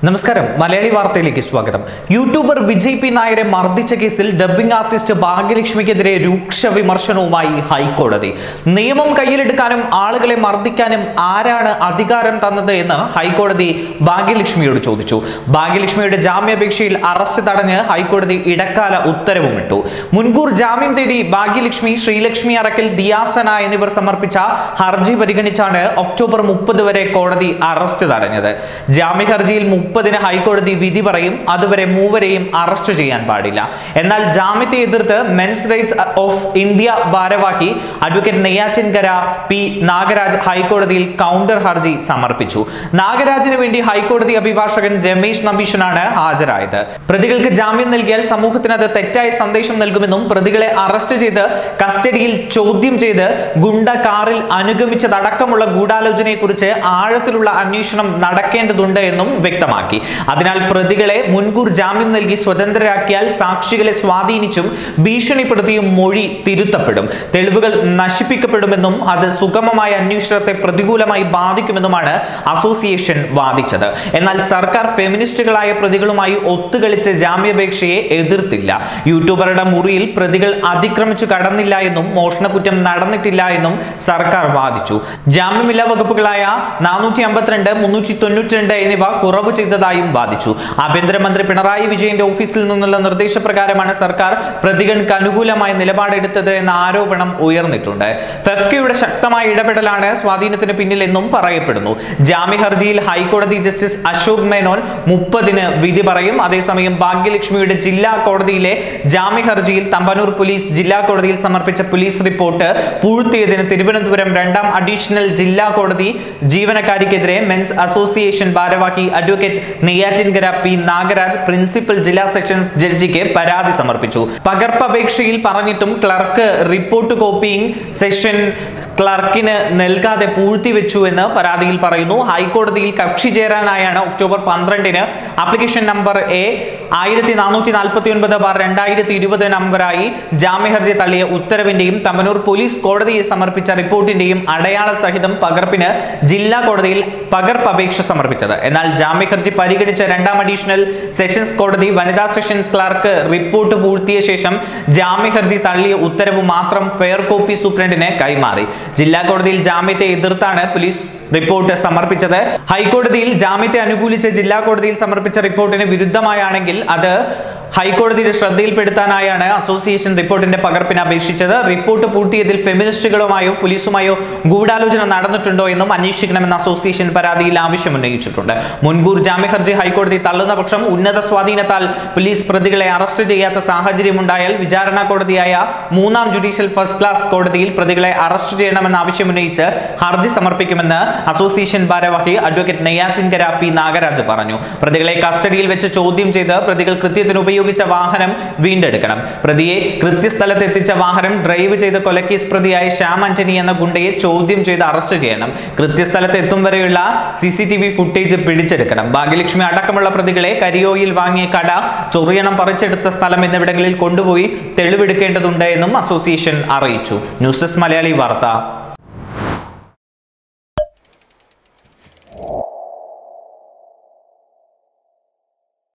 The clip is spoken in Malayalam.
നമസ്കാരം മലയാളി വാർത്തയിലേക്ക് സ്വാഗതം യൂട്യൂബർ വിജയ് പി നായരെ മർദ്ദിച്ച കേസിൽ ഡബ്ബിംഗ് ആർട്ടിസ്റ്റ് ഭാഗ്യലക്ഷ്മിക്കെതിരെ രൂക്ഷ വിമർശനവുമായി ഹൈക്കോടതി നിയമം കയ്യിലെടുക്കാനും ആളുകളെ മർദ്ദിക്കാനും ആരാണ് അധികാരം തന്നത് എന്ന് ഹൈക്കോടതി ഭാഗ്യലക്ഷ്മിയോട് ചോദിച്ചു ഭാഗ്യലക്ഷ്മിയുടെ ജാമ്യാപേക്ഷയിൽ അറസ്റ്റ് തടഞ്ഞ് ഹൈക്കോടതി ഇടക്കാല ഉത്തരവുമിട്ടു മുൻകൂർ ജാമ്യം തേടി ഭാഗ്യലക്ഷ്മി ശ്രീലക്ഷ്മി അറക്കൽ ദിയാസന എന്നിവർ സമർപ്പിച്ച ഹർജി പരിഗണിച്ചാണ് ഒക്ടോബർ മുപ്പത് വരെ കോടതി അറസ്റ്റ് തടഞ്ഞത് ജാമ്യ ഹർജിയിൽ മുപ്പതിന് ഹൈക്കോടതി വിധി പറയും അതുവരെ മൂവരെയും അറസ്റ്റ് ചെയ്യാൻ പാടില്ല എന്നാൽ ജാമ്യത്തെ എതിർത്ത് മെൻസ് റൈറ്റ്സ് ഓഫ് ഇന്ത്യ ഭാരവാഹി അഡ്വക്കേറ്റ് നെയ്യാറ്റിൻകര പി നാഗരാജ് ഹൈക്കോടതിയിൽ കൗണ്ടർ ഹർജി സമർപ്പിച്ചു നാഗരാജിന് വേണ്ടി ഹൈക്കോടതി അഭിഭാഷകൻ രമേശ് നമ്പീശനാണ് ഹാജരായത് പ്രതികൾക്ക് ജാമ്യം നൽകിയാൽ സമൂഹത്തിന് അത് തെറ്റായ സന്ദേശം നൽകുമെന്നും പ്രതികളെ അറസ്റ്റ് ചെയ്ത് കസ്റ്റഡിയിൽ ചോദ്യം ചെയ്ത് ഗുണ്ട കാറിൽ അനുഗമിച്ചതടക്കമുള്ള ഗൂഢാലോചനയെക്കുറിച്ച് ആഴത്തിലുള്ള അന്വേഷണം നടക്കേണ്ടതുണ്ട് എന്നും വ്യക്തമാക്കി അതിനാൽ പ്രതികളെ മുൻകൂർ ജാമ്യം നൽകി സ്വതന്ത്രരാക്കിയാൽ സാക്ഷികളെ സ്വാധീനിച്ചും ഭീഷണിപ്പെടുത്തിയും മൊഴി തിരുത്തപ്പെടും തെളിവുകൾ നശിപ്പിക്കപ്പെടുമെന്നും അത് സുഗമമായ അന്വേഷണത്തെ പ്രതികൂലമായി ബാധിക്കുമെന്നുമാണ് അസോസിയേഷൻ വാദിച്ചത് എന്നാൽ സർക്കാർ ഫെമിനിസ്റ്റുകളായ പ്രതികളുമായി ഒത്തുകളിച്ച് ജാമ്യാപേക്ഷയെ എതിർത്തില്ല യൂട്യൂബറുടെ മുറിയിൽ പ്രതികൾ അതിക്രമിച്ചു കടന്നില്ല എന്നും മോഷണക്കുറ്റം നടന്നിട്ടില്ല എന്നും സർക്കാർ വാദിച്ചു ജാമ്യമില്ലാ വകുപ്പുകളായ നാനൂറ്റി അമ്പത്തിരണ്ട് മുന്നൂറ്റി തൊണ്ണൂറ്റിരണ്ട് എന്നിവ കുറവ് ചെയ്തതായും വാദിച്ചു ആഭ്യന്തരമന്ത്രി പിണറായി വിജയന്റെ ഓഫീസിൽ നിന്നുള്ള നിർദ്ദേശപ്രകാരമാണ് സർക്കാർ പ്രതികൾക്ക് അനുകൂലമായ നിലപാടെടുത്തത് എന്ന ആരോപണം ഉയർന്നിട്ടുണ്ട് ഫെഫ്കയുടെ ശക്തമായ ഇടപെടലാണ് സ്വാധീനത്തിന് പിന്നിലെന്നും പറയപ്പെടുന്നു ജാമ്യ ഹർജിയിൽ ഹൈക്കോടതി ജസ്റ്റിസ് അശോക് മേനോൻ മുപ്പതിന് വിധി പറയും അതേസമയം ഭാഗ്യലക്ഷ്മിയുടെ ജില്ലാ കോടതിയിലെ ജാമ്യ ഹർജിയിൽ തമ്പാനൂർ പോലീസ് ജില്ലാ കോടതിയിൽ സമർപ്പിച്ച പോലീസ് റിപ്പോർട്ട് പൂഴ്ത്തിയതിന് തിരുവനന്തപുരം രണ്ടാം അഡീഷണൽ ജില്ലാ കോടതി ജീവനക്കാരിക്കെതിരെ മെൻസ് അസോസിയേഷൻ ഭാരവാഹി advocate Neyyattinkara P Nagaraj principal ജില്ലാ സെഷൻസ് ജഡ്ജിക്ക് പരാതി സമർപ്പിച്ചു പകർപ്പപേക്ഷയിൽ പറഞ്ഞിട്ടും ക്ലർക്ക് റിപ്പോർട്ട് കോപ്പിയിങ് സെഷൻ ക്ലർക്കിന് നൽകാതെ പൂഴ്ത്തിവെച്ചു എന്ന് പരാതിയിൽ പറയുന്നു ഹൈക്കോടതിയിൽ കക്ഷി ചേരാനായാണ് ഒക്ടോബർ പന്ത്രണ്ടിന് ആപ്ലിക്കേഷൻ നമ്പർ എ ആയിരത്തി നാനൂറ്റി നാൽപ്പത്തി ഒൻപത് ബാർ രണ്ടായിരത്തി ഇരുപത് നമ്പറായി ജാമ്യ ഹർജി തള്ളിയ ഉത്തരവിന്റെയും തമ്പനൂർ പോലീസ് കോടതിയിൽ സമർപ്പിച്ച റിപ്പോർട്ടിന്റെയും അടയാള സഹിതം പകർപ്പിന് ജില്ലാ കോടതിയിൽ പകർപ്പ് അപേക്ഷ സമർപ്പിച്ചത് എന്നാൽ ജാമ്യ ഹർജി പരിഗണിച്ച രണ്ടാം അഡീഷണൽ സെഷൻസ് കോടതി വനിതാ സെഷൻ ക്ലർക്ക് റിപ്പോർട്ട് പൂഴ്ത്തിയ ശേഷം ജാമ്യ ഹർജി തള്ളിയ ഉത്തരവ് മാത്രം ഫെയർ കോപ്പി സൂപ്രണ്ടിന് കൈമാറി ജില്ലാ കോടതിയിൽ ജാമ്യത്തെ എതിർത്താണ് പോലീസ് റിപ്പോർട്ട് സമർപ്പിച്ചത് ഹൈക്കോടതിയിൽ ജാമ്യത്തെ അനുകൂലിച്ച് ജില്ലാ കോടതിയിൽ സമർപ്പിച്ച റിപ്പോർട്ടിന് വിരുദ്ധമായാണെങ്കിൽ അത് ഹൈക്കോടതിയുടെ ശ്രദ്ധയിൽപ്പെടുത്താനായാണ് അസോസിയേഷൻ റിപ്പോർട്ടിന്റെ പകർപ്പിന് അപേക്ഷിച്ചത് റിപ്പോർട്ട് പൂട്ടിയതിൽ ഫെമിനിസ്റ്റുകളുമായോ പോലീസുമായോ ഗൂഢാലോചന നടന്നിട്ടുണ്ടോ എന്നും അന്വേഷിക്കണമെന്ന് അസോസിയേഷൻ പരാതിയിൽ ആവശ്യമുന്നയിച്ചിട്ടുണ്ട് മുൻകൂർ ജാമ്യ ഹർജി ഹൈക്കോടതി തള്ളുന്ന പക്ഷം ഉന്നത സ്വാധീനത്താൽ പോലീസ് പ്രതികളെ അറസ്റ്റ് ചെയ്യാത്ത സാഹചര്യമുണ്ടായാൽ വിചാരണ കോടതിയായ മൂന്നാം ജുഡീഷ്യൽ ഫസ്റ്റ് ക്ലാസ് കോടതിയിൽ പ്രതികളെ അറസ്റ്റ് ചെയ്യണമെന്ന ആവശ്യമുന്നയിച്ച് ഹർജി സമർപ്പിക്കുമെന്ന് അസോസിയേഷൻ ഭാരവാഹി അഡ്വക്കേറ്റ് നെയ്യാറ്റിൻകര പി നാഗരാജ് പറഞ്ഞു പ്രതികളെ കസ്റ്റഡിയിൽ വെച്ച് ചോദ്യം ചെയ്ത് പ്രതികൾ കൃത്യത്തിന് ഉപയോഗിച്ച വാഹനം വീണ്ടെടുക്കണം പ്രതിയെ കൃത്യസ്ഥലത്ത് എത്തിച്ച വാഹനം ഡ്രൈവ് ചെയ്ത് കൊലക്കേസ് പ്രതിയായ ശ്യാം ആന്റണി എന്ന ഗുണ്ടയെ ചോദ്യം ചെയ്ത് അറസ്റ്റ് ചെയ്യണം കൃത്യസ്ഥലത്ത് എത്തും വരെയുള്ള C C T V footage പിടിച്ചെടുക്കണം ഭാഗ്യലക്ഷ്മി അടക്കമുള്ള പ്രതികളെ കരിയോയിൽ വാങ്ങിയ കട ചൊറിയണം പറിച്ചെടുത്ത സ്ഥലം എന്നിവിടങ്ങളിൽ കൊണ്ടുപോയി തെളിവെടുക്കേണ്ടതുണ്ട് എന്നും അസോസിയേഷൻ അറിയിച്ചു ന്യൂസ് ഡെസ്ക് മലയാളി വാർത്ത